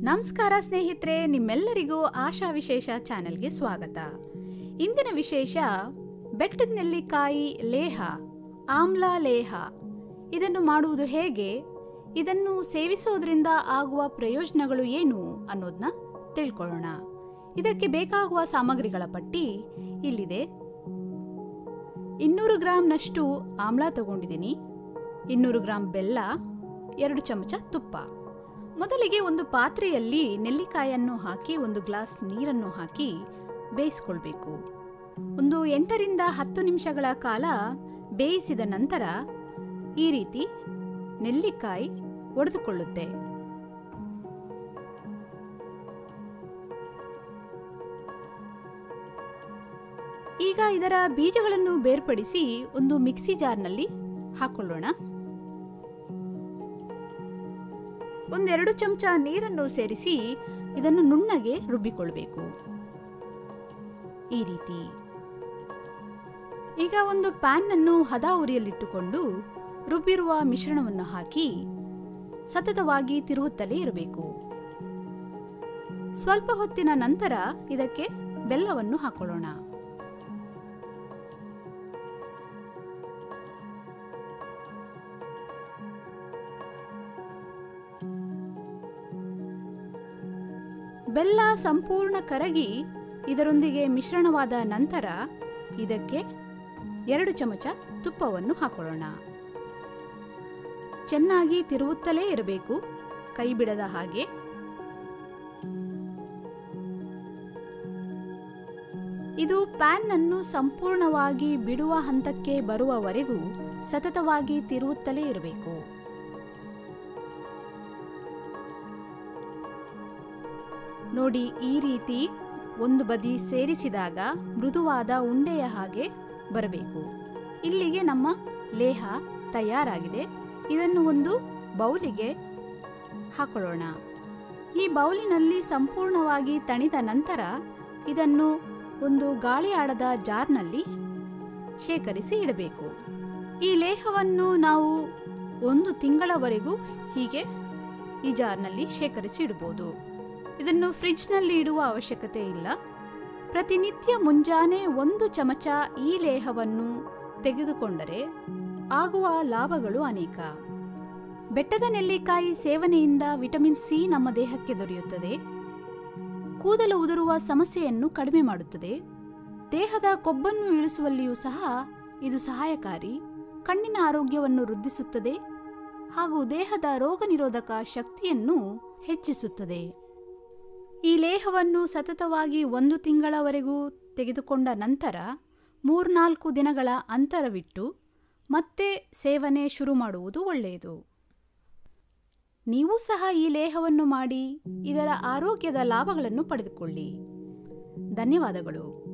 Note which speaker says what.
Speaker 1: ನಮಸ್ಕಾರ ಸ್ನೇಹಿತರೆ ನಿಮ್ಮೆಲ್ಲರಿಗೂ ಆಶಾ ವಿಶೇಷ ಚಾನೆಲ್ಗೆ ಸ್ವಾಗತ ಇಂದಿನ ವಿಶೇಷ ಬೆಟ್ಟದ ನೆಲ್ಲಿಕಾಯಿ ಲೇಹ ಆಮ್ಲ ಲೇಹ ಇದನ್ನು ಮಾಡುವುದು ಹೇಗೆ ಇದನ್ನು ಸೇವಿಸೋದ್ರಿಂದ ಆಗುವ ಪ್ರಯೋಜನಗಳು ಏನು ಅನ್ನೋದನ್ನ ತಿಳ್ಕೊಳ್ಳೋಣ ಇದಕ್ಕೆ ಬೇಕಾಗುವ ಸಾಮಗ್ರಿಗಳ ಪಟ್ಟಿ ಇಲ್ಲಿದೆ ಇನ್ನೂರು ಗ್ರಾಂನಷ್ಟು ಆಮ್ಲ ತಗೊಂಡಿದ್ದೀನಿ ಇನ್ನೂರು ಗ್ರಾಂ ಬೆಲ್ಲ ಎರಡು ಚಮಚ ತುಪ್ಪ ಮೊದಲಿಗೆ ಒಂದು ಪಾತ್ರೆಯಲ್ಲಿ ನೆಲ್ಲಿಕಾಯನ್ನು ಹಾಕಿ ಒಂದು ಗ್ಲಾಸ್ ನೀರನ್ನು ಹಾಕಿ ಬೇಯಿಸ್ಕೊಳ್ಬೇಕು ಒಂದು ಎಂಟರಿಂದ ಹತ್ತು ನಿಮಿಷಗಳ ಕಾಲ ಬೇಯಿಸಿದ ನಂತರ ಈ ರೀತಿ ನೆಲ್ಲಿಕಾಯಿ ಒಡೆದುಕೊಳ್ಳುತ್ತೆ ಈಗ ಇದರ ಬೀಜಗಳನ್ನು ಬೇರ್ಪಡಿಸಿ ಒಂದು ಮಿಕ್ಸಿ ಜಾರ್ನಲ್ಲಿ ಹಾಕೊಳ್ಳೋಣ ಒಂದೆರಡು ಚಮಚ ನೀರನ್ನು ಸೇರಿಸಿ ಇದನ್ನು ನುಣ್ಣಗೆ ರುಬ್ಬಿಕೊಳ್ಬೇಕು ಈ ರೀತಿ ಈಗ ಒಂದು ಪ್ಯಾನ್ ಅನ್ನು ಹದ ಉರಿಯಲ್ಲಿಟ್ಟುಕೊಂಡು ರುಬ್ಬಿರುವ ಮಿಶ್ರಣವನ್ನು ಹಾಕಿ ಸತತವಾಗಿ ತಿರುಗುತ್ತಲೇ ಇರಬೇಕು ಸ್ವಲ್ಪ ಹೊತ್ತಿನ ನಂತರ ಇದಕ್ಕೆ ಬೆಲ್ಲವನ್ನು ಹಾಕೊಳ್ಳೋಣ ಬೆಲ್ಲ ಸಂಪೂರ್ಣ ಕರಗಿ ಇದರೊಂದಿಗೆ ಮಿಶ್ರಣವಾದ ನಂತರ ಇದಕ್ಕೆ ಎರಡು ಚಮಚ ತುಪ್ಪವನ್ನು ಹಾಕೊಳ್ಳೋಣ ಚೆನ್ನಾಗಿ ತಿರುವುತ್ತಲೇ ಇರಬೇಕು ಕೈ ಬಿಡದ ಹಾಗೆ ಇದು ಪ್ಯಾನ್ ಅನ್ನು ಸಂಪೂರ್ಣವಾಗಿ ಬಿಡುವ ಹಂತಕ್ಕೆ ಬರುವವರೆಗೂ ಸತತವಾಗಿ ತಿರುವುತ್ತಲೇ ಇರಬೇಕು ನೋಡಿ ಈ ರೀತಿ ಒಂದು ಬದಿ ಸೇರಿಸಿದಾಗ ಮೃದುವಾದ ಉಂಡೆಯ ಹಾಗೆ ಬರಬೇಕು ಇಲ್ಲಿಗೆ ನಮ್ಮ ಲೇಹ ತಯಾರಾಗಿದೆ ಇದನ್ನು ಒಂದು ಬೌಲಿಗೆ ಹಾಕೊಳ್ಳೋಣ ಈ ಬೌಲಿನಲ್ಲಿ ಸಂಪೂರ್ಣವಾಗಿ ತಣಿದ ನಂತರ ಇದನ್ನು ಒಂದು ಗಾಳಿ ಆಡದ ಜಾರ್ನಲ್ಲಿ ಶೇಖರಿಸಿ ಇಡಬೇಕು ಈ ಲೇಹವನ್ನು ನಾವು ಒಂದು ತಿಂಗಳವರೆಗೂ ಹೀಗೆ ಈ ಜಾರ್ನಲ್ಲಿ ಶೇಖರಿಸಿ ಇಡಬಹುದು ಇದನ್ನು ಫ್ರಿಡ್ಜ್ನಲ್ಲಿ ಇಡುವ ಅವಶ್ಯಕತೆ ಇಲ್ಲ ಪ್ರತಿನಿತ್ಯ ಮುಂಜಾನೆ ಒಂದು ಚಮಚ ಈ ಲೇಹವನ್ನು ತೆಗೆದುಕೊಂಡರೆ ಆಗುವ ಲಾಭಗಳು ಅನೇಕ ಬೆಟ್ಟದ ನೆಲ್ಲಿಕಾಯಿ ಸೇವನೆಯಿಂದ ವಿಟಮಿನ್ ಸಿ ನಮ್ಮ ದೇಹಕ್ಕೆ ದೊರೆಯುತ್ತದೆ ಕೂದಲು ಉದುರುವ ಸಮಸ್ಯೆಯನ್ನು ಕಡಿಮೆ ಮಾಡುತ್ತದೆ ದೇಹದ ಕೊಬ್ಬನ್ನು ಇಳಿಸುವಲ್ಲಿಯೂ ಸಹ ಇದು ಸಹಾಯಕಾರಿ ಕಣ್ಣಿನ ಆರೋಗ್ಯವನ್ನು ವೃದ್ಧಿಸುತ್ತದೆ ಹಾಗೂ ದೇಹದ ರೋಗ ನಿರೋಧಕ ಶಕ್ತಿಯನ್ನು ಹೆಚ್ಚಿಸುತ್ತದೆ ಈ ಲೇಹವನ್ನು ಸತತವಾಗಿ ಒಂದು ತಿಂಗಳವರೆಗೂ ತೆಗೆದುಕೊಂಡ ನಂತರ ಮೂರ್ನಾಲ್ಕು ದಿನಗಳ ಅಂತರವಿಟ್ಟು ಮತ್ತೆ ಸೇವನೆ ಶುರು ಮಾಡುವುದು ಒಳ್ಳೆಯದು ನೀವು ಸಹ ಈ ಲೇಹವನ್ನು ಮಾಡಿ ಇದರ ಆರೋಗ್ಯದ ಲಾಭಗಳನ್ನು ಪಡೆದುಕೊಳ್ಳಿ ಧನ್ಯವಾದಗಳು